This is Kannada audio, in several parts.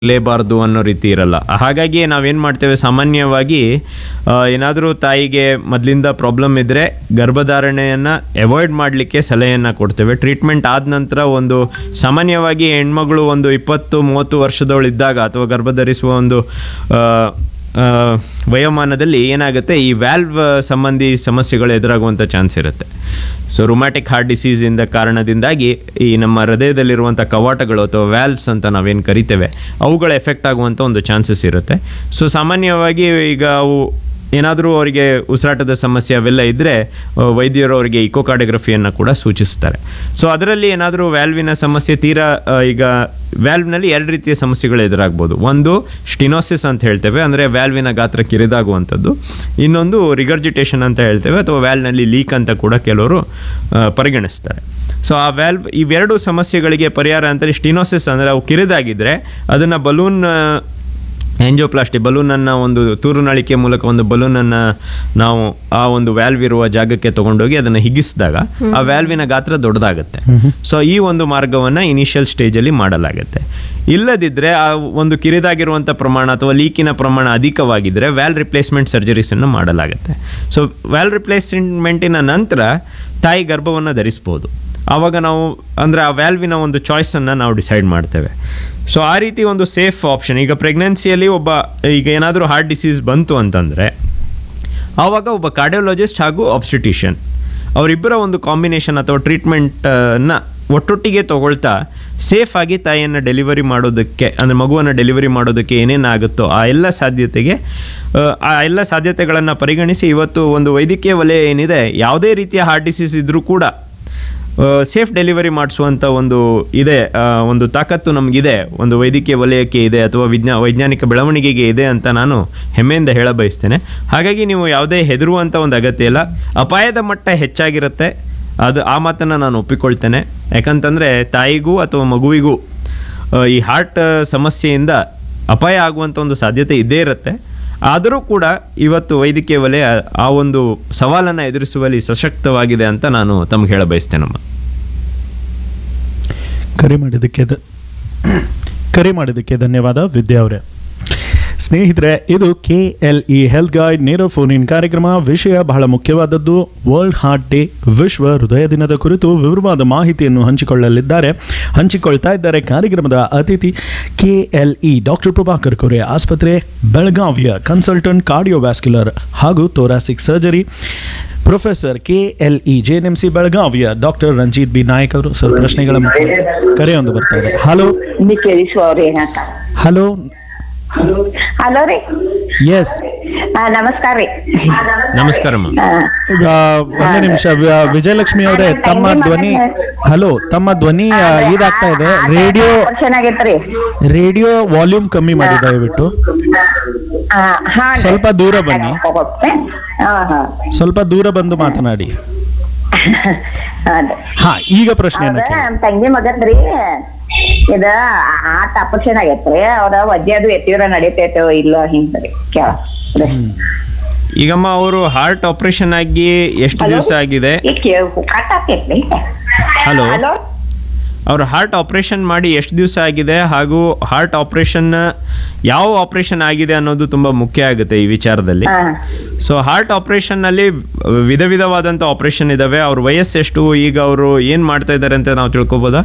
ಲೇಬಾರ್ದು ಅನ್ನೋ ರೀತಿ ಇರಲ್ಲ ಹಾಗಾಗಿ ನಾವೇನು ಮಾಡ್ತೇವೆ ಸಾಮಾನ್ಯವಾಗಿ ಏನಾದರೂ ತಾಯಿಗೆ ಮೊದಲಿಂದ ಪ್ರಾಬ್ಲಮ್ ಇದ್ದರೆ ಗರ್ಭಧಾರಣೆಯನ್ನು ಅವಾಯ್ಡ್ ಮಾಡಲಿಕ್ಕೆ ಸಲಹೆಯನ್ನು ಕೊಡ್ತೇವೆ ಟ್ರೀಟ್ಮೆಂಟ್ ಆದ ನಂತರ ಒಂದು ಸಾಮಾನ್ಯವಾಗಿ ಹೆಣ್ಮಗಳು ಒಂದು ಇಪ್ಪತ್ತು ಮೂವತ್ತು ವರ್ಷದವಳು ಇದ್ದಾಗ ಅಥವಾ ಗರ್ಭ ಧರಿಸುವ ಒಂದು ಆ, ಆ, ವಯೋಮಾನದಲ್ಲಿ ಏನಾಗುತ್ತೆ ಈ ವ್ಯಾಲ್ವ್ ಸಂಬಂಧಿ ಸಮಸ್ಯೆಗಳು ಎದುರಾಗುವಂಥ ಚಾನ್ಸ್ ಇರುತ್ತೆ ಸೊ ರುಮ್ಯಾಟಿಕ್ ಹಾರ್ಟ್ ಡಿಸೀಸಿಂದ ಕಾರಣದಿಂದಾಗಿ ಈ ನಮ್ಮ ಹೃದಯದಲ್ಲಿರುವಂಥ ಕವಾಟಗಳು ಅಥವಾ ವ್ಯಾಲ್ವ್ಸ್ ಅಂತ ನಾವೇನು ಕರಿತೇವೆ ಅವುಗಳ ಎಫೆಕ್ಟ್ ಆಗುವಂಥ ಒಂದು ಚಾನ್ಸಸ್ ಇರುತ್ತೆ ಸೊ ಸಾಮಾನ್ಯವಾಗಿ ಈಗ ಅವು ಏನಾದರೂ ಅವರಿಗೆ ಉಸಿರಾಟದ ಸಮಸ್ಯೆ ಅವೆಲ್ಲ ಇದ್ದರೆ ವೈದ್ಯರು ಅವರಿಗೆ ಇಕೋಕಾರ್ಡಿಯೋಗ್ರಫಿಯನ್ನು ಕೂಡ ಸೂಚಿಸ್ತಾರೆ ಸೊ ಅದರಲ್ಲಿ ಏನಾದರೂ ವ್ಯಾಲ್ವಿನ ಸಮಸ್ಯೆ ತೀರಾ ಆ, ಈಗ ವ್ಯಾಲ್ವ್ನಲ್ಲಿ ಎರಡು ರೀತಿಯ ಸಮಸ್ಯೆಗಳು ಎದುರಾಗ್ಬೋದು ಒಂದು ಸ್ಟಿನೋಸಿಸ್ ಅಂತ ಹೇಳ್ತೇವೆ ಅಂದರೆ ವ್ಯಾಲ್ವಿನ ಗಾತ್ರ ಕಿರಿದಾಗುವಂಥದ್ದು ಇನ್ನೊಂದು ರಿಗರ್ಜಿಟೇಷನ್ ಅಂತ ಹೇಳ್ತೇವೆ ಅಥವಾ ವ್ಯಾಲ್ವ್ನಲ್ಲಿ ಲೀಕ್ ಅಂತ ಕೂಡ ಕೆಲವರು ಆ, ಪರಿಗಣಿಸ್ತಾರೆ ಸೊ ಆ ವ್ಯಾಲ್ವ್ ಇವೆರಡು ಸಮಸ್ಯೆಗಳಿಗೆ ಪರಿಹಾರ ಅಂತೇಳಿ ಸ್ಟಿನೋಸಿಸ್ ಅಂದರೆ ಅವು ಕಿರಿದಾಗಿದ್ದರೆ ಅದನ್ನು ಬಲೂನ್ ಎಂಜೋಪ್ಲಾಸ್ಟಿ ಬಲೂನನ್ನು ಒಂದು ತೂರುನಳಿಕೆ ಮೂಲಕ ಒಂದು ಬಲೂನನ್ನು ನಾವು ಆ ಒಂದು ವ್ಯಾಲ್ವ್ ಇರುವ ಜಾಗಕ್ಕೆ ತಗೊಂಡೋಗಿ ಅದನ್ನು ಹಿಗ್ಗಿಸಿದಾಗ ಆ ವ್ಯಾಲ್ವಿನ ಗಾತ್ರ ದೊಡ್ಡದಾಗುತ್ತೆ ಸೊ ಈ ಒಂದು ಮಾರ್ಗವನ್ನು ಇನಿಷಿಯಲ್ ಸ್ಟೇಜಲ್ಲಿ ಮಾಡಲಾಗುತ್ತೆ ಇಲ್ಲದಿದ್ದರೆ ಆ ಒಂದು ಕಿರಿದಾಗಿರುವಂಥ ಪ್ರಮಾಣ ಅಥವಾ ಲೀಕಿನ ಪ್ರಮಾಣ ಅಧಿಕವಾಗಿದ್ದರೆ ವ್ಯಾಲ್ ರಿಪ್ಲೇಸ್ಮೆಂಟ್ ಸರ್ಜರೀಸನ್ನು ಮಾಡಲಾಗುತ್ತೆ ಸೊ ವ್ಯಾಲ್ ರಿಪ್ಲೇಸ್ಮೆಂಟಿನ ನಂತರ ತಾಯಿ ಗರ್ಭವನ್ನು ಧರಿಸ್ಬೋದು ಆವಾಗ ನಾವು ಅಂದರೆ ಆ ವ್ಯಾಲ್ವಿನ ಒಂದು ಚಾಯ್ಸನ್ನು ನಾವು ಡಿಸೈಡ್ ಮಾಡ್ತೇವೆ ಸೊ ಆ ರೀತಿ ಒಂದು ಸೇಫ್ ಆಪ್ಷನ್ ಈಗ ಪ್ರೆಗ್ನೆನ್ಸಿಯಲ್ಲಿ ಒಬ್ಬ ಈಗ ಏನಾದರೂ ಹಾರ್ಟ್ ಡಿಸೀಸ್ ಬಂತು ಅಂತಂದರೆ ಆವಾಗ ಒಬ್ಬ ಕಾರ್ಡಿಯೋಲಜಿಸ್ಟ್ ಹಾಗೂ ಆಬ್ಸ್ಟಿಟಿಷಿಯನ್ ಅವರಿಬ್ಬರ ಒಂದು ಕಾಂಬಿನೇಷನ್ ಅಥವಾ ಟ್ರೀಟ್ಮೆಂಟನ್ನು ಒಟ್ಟೊಟ್ಟಿಗೆ ತಗೊಳ್ತಾ ಸೇಫ್ ಆಗಿ ತಾಯಿಯನ್ನು ಡೆಲಿವರಿ ಮಾಡೋದಕ್ಕೆ ಅಂದರೆ ಮಗುವನ್ನು ಡೆಲಿವರಿ ಮಾಡೋದಕ್ಕೆ ಏನೇನಾಗುತ್ತೋ ಆ ಎಲ್ಲ ಸಾಧ್ಯತೆಗೆ ಆ, ಆ ಎಲ್ಲ ಸಾಧ್ಯತೆಗಳನ್ನು ಪರಿಗಣಿಸಿ ಇವತ್ತು ಒಂದು ವೈದ್ಯಕೀಯ ವಲಯ ಏನಿದೆ ಯಾವುದೇ ರೀತಿಯ ಹಾರ್ಟ್ ಡಿಸೀಸ್ ಇದ್ದರೂ ಕೂಡ ಸೇಫ್ ಡೆಲಿವರಿ ಮಾಡಿಸುವಂಥ ಒಂದು ಇದೆ ಆ, ಒಂದು ತಾಕತ್ತು ನಮಗಿದೆ ಒಂದು ವೈದ್ಯಕೀಯ ವಲಯಕ್ಕೆ ಇದೆ ಅಥವಾ ವಿಜ್ಞಾ ವೈಜ್ಞಾನಿಕ ಬೆಳವಣಿಗೆಗೆ ಇದೆ ಅಂತ ನಾನು ಹೆಮ್ಮೆಯಿಂದ ಹೇಳ ಬಯಸ್ತೇನೆ ಹಾಗಾಗಿ ನೀವು ಯಾವುದೇ ಹೆದರುವಂಥ ಒಂದು ಅಗತ್ಯ ಇಲ್ಲ ಅಪಾಯದ ಮಟ್ಟ ಹೆಚ್ಚಾಗಿರುತ್ತೆ ಅದು ಆ ಮಾತನ್ನು ನಾನು ಒಪ್ಪಿಕೊಳ್ತೇನೆ ಯಾಕಂತಂದರೆ ತಾಯಿಗೂ ಅಥವಾ ಮಗುವಿಗೂ ಆ, ಈ ಹಾರ್ಟ್ ಸಮಸ್ಯೆಯಿಂದ ಅಪಾಯ ಆಗುವಂಥ ಒಂದು ಸಾಧ್ಯತೆ ಇದ್ದೇ ಇರುತ್ತೆ ಆದರೂ ಕೂಡ ಇವತ್ತು ವೈದ್ಯಕೀಯ ವಲಯ ಆ ಒಂದು ಸವಾಲನ್ನು ಎದುರಿಸುವಲ್ಲಿ ಸಶಕ್ತವಾಗಿದೆ ಅಂತ ನಾನು ತಮಗೆ ಹೇಳ ಬಯಸ್ತೇನಮ್ಮ ಕರೆ ಮಾಡಿದ್ದಕ್ಕೆ ದ- ಕರೆ ಮಾಡಿದ್ದಕ್ಕೆ ಧನ್ಯವಾದ ವಿದ್ಯಾ ಅವರೇ ಸ್ನೇಹಿತರೆ ಇದು K L E health guide ನೇರ ಫೋನ್ ಇನ್ ಕಾರ್ಯಕ್ರಮ ವಿಷಯ ಬಹಳ ಮುಖ್ಯವಾದದ್ದು ವರ್ಲ್ಡ್ ಹಾರ್ಟ್ ಡೇ ವಿಶ್ವ ಹೃದಯ ದಿನದ ಕುರಿತು ವಿವರವಾದ ಮಾಹಿತಿಯನ್ನು ಹಂಚಿಕೊಳ್ಳಲಿದ್ದಾರೆ ಹಂಚಿಕೊಳ್ತಾ ಇದ್ದಾರೆ ಕಾರ್ಯಕ್ರಮದ ಅತಿಥಿ K L E doctor Prabhakar Kore ಆಸ್ಪತ್ರೆ ಬೆಳಗಾವಿಯ ಕನ್ಸಲ್ಟೆಂಟ್ ಕಾರ್ಡಿಯೋವ್ಯಾಸ್ಕ್ಯುಲರ್ ಹಾಗೂ thoracic surgery professor K L E J N M C ಬೆಳಗಾವಿಯ ಡಾಕ್ಟರ್ ರಂಜಿತ್ ಬಿ ನಾಯಕ್ ಅವರು ಸರ್ ಪ್ರಶ್ನೆಗಳ ಮುಖಾಂತರ ಕರೆಯೊಂದು ಬರ್ತಾ ಇದೆ ಹಲೋ ಇಲ್ಲಿ ಕೇಳಿಸುವವ್ರು ಏನಂತ ಹಲೋ ಹಲೋ ರೀ ಎಸ್ ಆ, ನಮಸ್ಕಾರ ರೀ ನಮಸ್ಕಾರಮ್ಮ ಆ, ಒಂದೇ ನಿಮಿಷ ವ- ವಿಜಯಲಕ್ಷ್ಮಿ ಅವರೇ ತಮ್ಮ ಧ್ವನಿ ಹಲೋ ತಮ್ಮ ಧ್ವನಿ ಆ, ಇದಾಗ್ತಾ ಇದೆ ರೇಡಿಯೋ ಆಪರೇಷನ್ ಆಗೈತ್ರಿ ರೇಡಿಯೋ ವಾಲ್ಯೂಮ್ ಕಮ್ಮಿ ಮಾಡಿ ದಯವಿಟ್ಟು ಆ, ಹಾ ರೀ. ಸ್ವಲ್ಪ ದೂರ ಬನ್ನಿ. ಹೋಗುತ್ತೆ. ಹಾ ಹಾ ಸ್ವಲ್ಪ ದೂರ ಬಂದು ಮಾತನಾಡಿ ಅದೇ ಹಾ ಈಗ ಪ್ರಶ್ನೆಯನ್ನ ಅದ ಕೇಳಿ ನಮ್ ತಂಗಿ ಮಗಂದ್ರಿ ಇದ ಆಟ ಆಪರೇಷನ್ ಆಗೈತ್ರಿ ಅವ್ರ ವಜ್ಜೆ ಅದು ಎತ್ತಿರ ನಡೀತೈತೋ ಇಲ್ಲೋ ಹಿಂಗ್ರಿ ಕೇಳ ಈಗಮ್ಮ ಅವರು ಹಾರ್ಟ್ ಆಪರೇಷನ್ ಆಗಿ ಎಷ್ಟು Hello? ದಿವಸ ಆಗಿದೆ ಕಟ್ ಆಗ್ತೈತ್ರಿ Hello? ಹಲೋ ಅವರು ಹಾರ್ಟ್ ಆಪರೇಷನ್ ಮಾಡಿ ಎಷ್ಟು ದಿವಸ ಆಗಿದೆ ಹಾಗೂ ಹಾರ್ಟ್ ಆಪರೇಷನ್ ಯಾವ ಆಪರೇಷನ್ ಆಗಿದೆ ಅನ್ನೋದು ತುಂಬ ಮುಖ್ಯ ಆಗುತ್ತೆ ಈ ವಿಚಾರದಲ್ಲಿ ಹಾ ಸೊ ಹಾರ್ಟ್ ಆಪರೇಷನ್ನಲ್ಲಿ ವಿಧ ವಿಧವಾದಂಥ ಆಪರೇಷನ್ ಇದ್ದಾವೆ ಅವ್ರ ವಯಸ್ಸೆಷ್ಟು ಈಗ ಅವರು ಏನು ಮಾಡ್ತಾ ಇದ್ದಾರೆ ಅಂತ ನಾವು ತಿಳ್ಕೊಬೋದಾ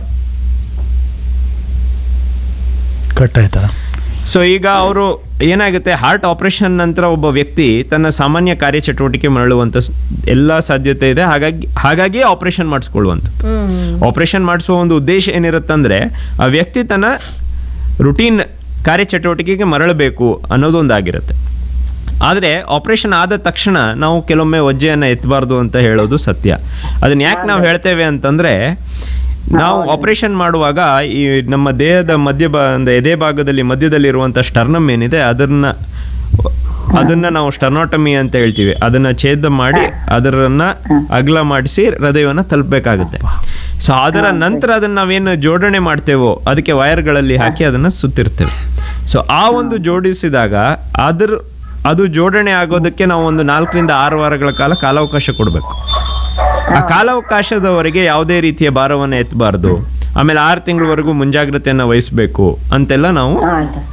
ಕಟ್ ಆಯ್ತಾ ಸೊ ಈಗ ಅವರು ಏನಾಗುತ್ತೆ ಹಾರ್ಟ್ ಆಪರೇಷನ್ ನಂತರ ಒಬ್ಬ ವ್ಯಕ್ತಿ ತನ್ನ ಸಾಮಾನ್ಯ ಕಾರ್ಯಚಟುವಟಿಕೆ ಮರಳುವಂಥ ಸ್- ಎಲ್ಲ ಸಾಧ್ಯತೆ ಇದೆ ಹಾಗಾಗಿ ಹಾಗಾಗಿ ಆಪರೇಷನ್ ಮಾಡಿಸ್ಕೊಳ್ಳುವಂಥದ್ದು ಆಪರೇಷನ್ ಮಾಡಿಸುವ ಒಂದು ಉದ್ದೇಶ ಏನಿರುತ್ತಂದ್ರೆ ಆ ವ್ಯಕ್ತಿ ತನ್ನ ರುಟೀನ್ ಕಾರ್ಯಚಟುವಟಿಕೆಗೆ ಮರಳಬೇಕು ಅನ್ನೋದೊಂದಾಗಿರುತ್ತೆ ಆದರೆ ಆಪರೇಷನ್ ಆದ ತಕ್ಷಣ ನಾವು ಕೆಲವೊಮ್ಮೆ ವಜ್ಜೆಯನ್ನು ಎತ್ತಬಾರ್ದು ಅಂತ ಹೇಳೋದು ಸತ್ಯ ಅದನ್ನ ಯಾಕೆ ನಾವು ಹೇಳ್ತೇವೆ ಅಂತಂದ್ರೆ ನಾವು ಆಪರೇಷನ್ ಮಾಡುವಾಗ ಈ ನಮ್ಮ ದೇಹದ ಮಧ್ಯ ಬಾ ಅಂದ್ರೆ ಎದೆ ಭಾಗದಲ್ಲಿ ಮಧ್ಯದಲ್ಲಿರುವಂಥ ಸ್ಟರ್ನಮ್ ಏನಿದೆ ಅದನ್ನ ಅದನ್ನ ನಾವು ಸ್ಟರ್ನಾಟಮಿ ಅಂತ ಹೇಳ್ತೀವಿ ಅದನ್ನ ಛೇದ ಮಾಡಿ ಅದರನ್ನ ಅಗಲ ಮಾಡಿಸಿ ಹೃದಯವನ್ನ ತಲುಪಬೇಕಾಗುತ್ತೆ ಸೊ ಅದರ ನಂತರ ಅದನ್ನ ನಾವೇನು ಜೋಡಣೆ ಮಾಡ್ತೇವೋ ಅದಕ್ಕೆ ವೈರ್ಗಳಲ್ಲಿ ಹಾಕಿ ಅದನ್ನ ಸುತ್ತಿರ್ತೇವೆ ಸೊ ಆ ಒಂದು ಜೋಡಿಸಿದಾಗ ಅದ್ರ ಅದು ಜೋಡಣೆ ಆಗೋದಕ್ಕೆ ನಾವು ಒಂದು ನಾಲ್ಕರಿಂದ ಆರು ವಾರಗಳ ಕಾಲ ಕಾಲಾವಕಾಶ ಕೊಡಬೇಕು ಆ ಕಾಲಾವಕಾಶದವರೆಗೆ ಯಾವುದೇ ರೀತಿಯ ಭಾರವನ್ನು ಎತ್ತಬಾರ್ದು ಆಮೇಲೆ ಆರು ತಿಂಗಳವರೆಗೂ ಮುಂಜಾಗ್ರತೆಯನ್ನು ವಹಿಸಬೇಕು ಅಂತೆಲ್ಲ ನಾವು ಹಾ